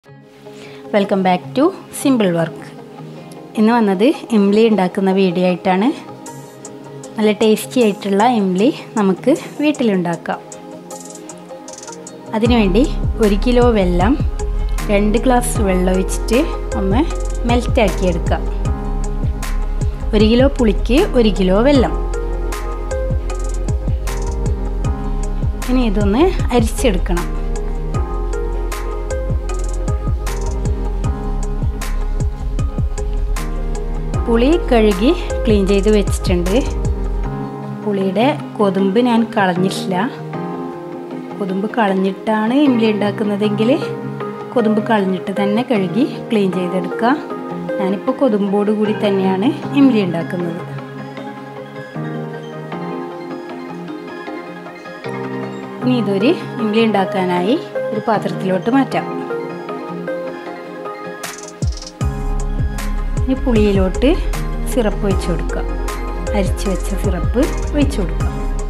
welcome back to simple work ഇന്ന് വന്നത് ഇംലി ഉണ്ടാക്കുന്ന വീഡിയോ ആയിട്ടാണ് നല്ല ടേസ്റ്റി ആയിട്ടുള്ള ഇംലി നമുക്ക് വീട്ടിലുണ്ടാക്കാം അതിനുവേണ്ടി ഒരു കിലോ വെള്ളം രണ്ട് ഗ്ലാസ് വെള്ളം ഒഴിച്ചിട്ട് ഒന്ന് മെൽറ്റാക്കി എടുക്കാം ഒരു കിലോ പുളിക്ക് ഒരു കിലോ വെള്ളം ഇനി ഇതൊന്ന് അരിച്ചെടുക്കണം പുളി കഴുകി ക്ലീൻ ചെയ്ത് വെച്ചിട്ടുണ്ട് പുളിയുടെ കൊതുമ്പ് ഞാൻ കളഞ്ഞിട്ടില്ല കൊതുമ്പ് കളഞ്ഞിട്ടാണ് ഇംലി ഉണ്ടാക്കുന്നതെങ്കിൽ കൊതുമ്പ് കളഞ്ഞിട്ട് തന്നെ കഴുകി ക്ലീൻ ചെയ്തെടുക്കുക ഞാനിപ്പോൾ കൊതുമ്പോട് കൂടി തന്നെയാണ് ഇംലി ഉണ്ടാക്കുന്നത് ഇനി ഇതൊരു ഇംലി ഉണ്ടാക്കാനായി ഒരു പാത്രത്തിലോട്ട് മാറ്റാം ഇനി പുളിയിലോട്ട് സിറപ്പ് ഒഴിച്ചു കൊടുക്കുക അരിച്ചു വെച്ച സിറപ്പ് ഒഴിച്ചു കൊടുക്കുക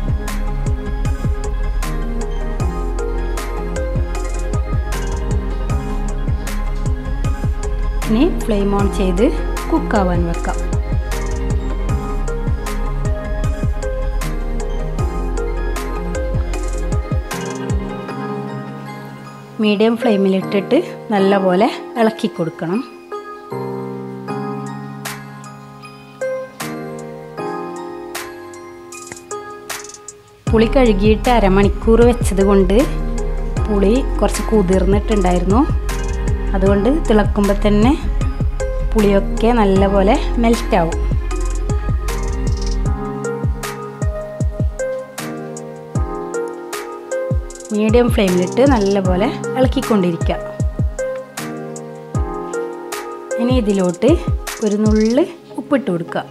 ഇനി ഫ്ലെയിം ഓൺ ചെയ്ത് കുക്കാവാൻ വെക്കാം മീഡിയം ഫ്ലെയിമിലിട്ടിട്ട് നല്ലപോലെ ഇളക്കി കൊടുക്കണം പുളി കഴുകിയിട്ട് അരമണിക്കൂർ വെച്ചത് കൊണ്ട് പുളി കുറച്ച് കുതിർന്നിട്ടുണ്ടായിരുന്നു അതുകൊണ്ട് തിളക്കുമ്പോൾ തന്നെ പുളിയൊക്കെ നല്ലപോലെ മെൽറ്റാവും മീഡിയം ഫ്ലെയിമിലിട്ട് നല്ലപോലെ ഇളക്കിക്കൊണ്ടിരിക്കുക ഇനി ഇതിലോട്ട് ഒരു നുള്ള് ഉപ്പിട്ട് കൊടുക്കുക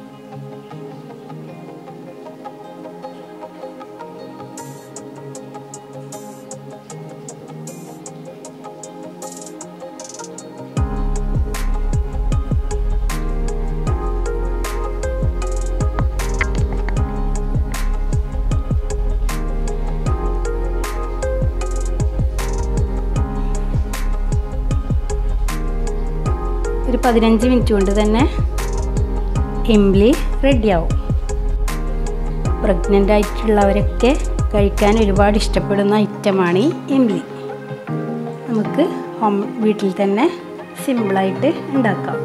ഒരു പതിനഞ്ച് മിനിറ്റ് കൊണ്ട് തന്നെ ഇംലി റെഡിയാവും പ്രഗ്നൻ്റ് ആയിട്ടുള്ളവരൊക്കെ കഴിക്കാൻ ഒരുപാട് ഇഷ്ടപ്പെടുന്ന ഐറ്റമാണ് ഈ ഇംലി നമുക്ക് ഹോം വീട്ടിൽ തന്നെ സിമ്പിളായിട്ട് ഉണ്ടാക്കാം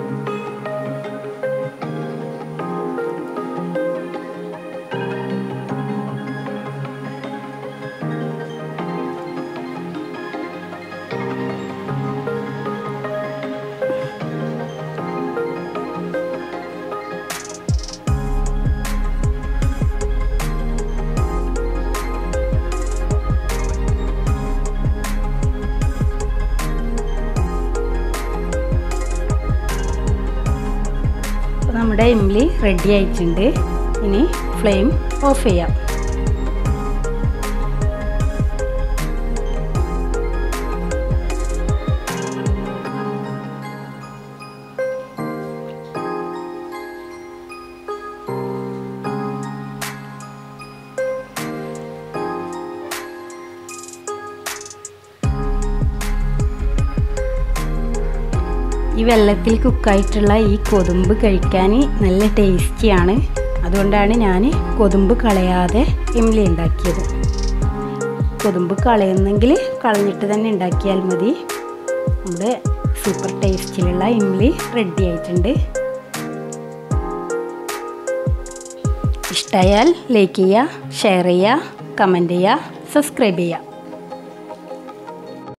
നമ്മുടെ ഇംലി റെഡി ആയിട്ടുണ്ട് ഇനി ഫ്ലെയിം ഓഫ് ചെയ്യാം ഈ വെള്ളത്തിൽ കുക്കായിട്ടുള്ള ഈ കൊതുമ്പ് കഴിക്കാൻ നല്ല ടേസ്റ്റിയാണ് അതുകൊണ്ടാണ് ഞാൻ കൊതുമ്പ് കളയാതെ ഇംലി ഉണ്ടാക്കിയത് കൊതുമ്പ് കളയുന്നെങ്കിൽ കളഞ്ഞിട്ട് തന്നെ ഉണ്ടാക്കിയാൽ മതി നമ്മുടെ സൂപ്പർ ടേസ്റ്റിലുള്ള ഇംലി റെഡി ആയിട്ടുണ്ട് ഇഷ്ടമായാൽ ലൈക്ക് ചെയ്യുക ഷെയർ ചെയ്യുക കമൻറ്റ് ചെയ്യുക സബ്സ്ക്രൈബ് ചെയ്യുക